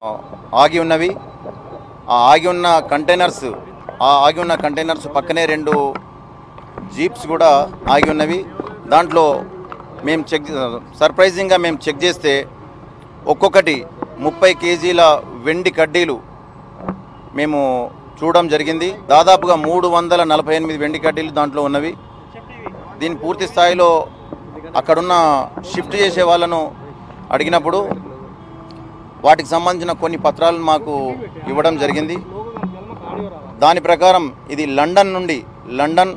ఆగి ఉన్నవి ఆ ఆగి ఉన్న కంటైనర్స్ ఆ ఆగి ఉన్న కంటైనర్స్ పక్కనే రెండు జీప్స్ కూడా ఆగి ఉన్నవి దాంట్లో మేము చెక్ సర్ప్రైజింగ్గా మేము చెక్ చేస్తే ఒక్కొక్కటి ముప్పై కేజీల వెండి కడ్డీలు మేము చూడడం జరిగింది దాదాపుగా మూడు వందల నలభై ఎనిమిది వెండి కడ్డీలు దాంట్లో ఉన్నవి దీని పూర్తి స్థాయిలో అక్కడున్న షిఫ్ట్ చేసే వాళ్ళను అడిగినప్పుడు వాటికి సంబంధించిన కొన్ని పత్రాలను మాకు ఇవ్వడం జరిగింది దాని ప్రకారం ఇది లండన్ నుండి లండన్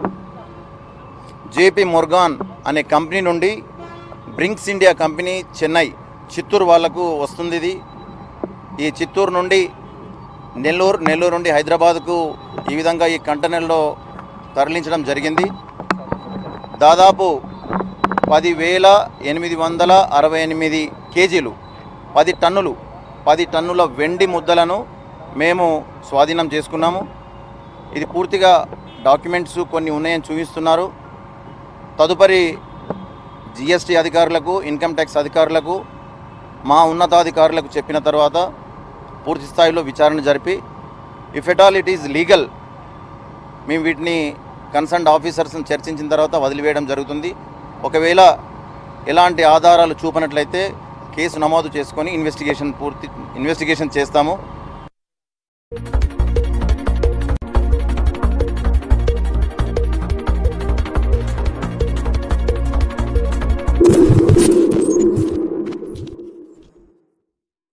జేపీ మొర్గాన్ అనే కంపెనీ నుండి Brinks India company Chennai Chittoor వాళ్లకు వస్తుంది ఇది ఈ చిత్తూరు నుండి నెల్లూరు నెల్లూరు నుండి హైదరాబాద్కు ఈ విధంగా ఈ కంటైనర్లో తరలించడం జరిగింది దాదాపు పదివేల ఎనిమిది వందల అరవై ఎనిమిది కేజీలు పది టన్నులు పది టన్నుల వెండి ముద్దలను మేము స్వాధీనం చేసుకున్నాము ఇది పూర్తిగా డాక్యుమెంట్స్ కొన్ని ఉన్నాయని చూపిస్తున్నారు తదుపరి జిఎస్టీ అధికారులకు ఇన్కమ్ ట్యాక్స్ అధికారులకు మా ఉన్నతాధికారులకు చెప్పిన తర్వాత పూర్తి స్థాయిలో విచారణ జరిపి if at all it is legal మేము వీటిని కన్సర్న్ ఆఫీసర్స్ని చర్చించిన తర్వాత వదిలివేయడం జరుగుతుంది ఒకవేళ ఎలాంటి ఆధారాలు చూపనట్లయితే కేసు నమోదు చేసుకొని ఇన్వెస్టిగేషన్ పూర్తి ఇన్వెస్టిగేషన్ చేస్తాము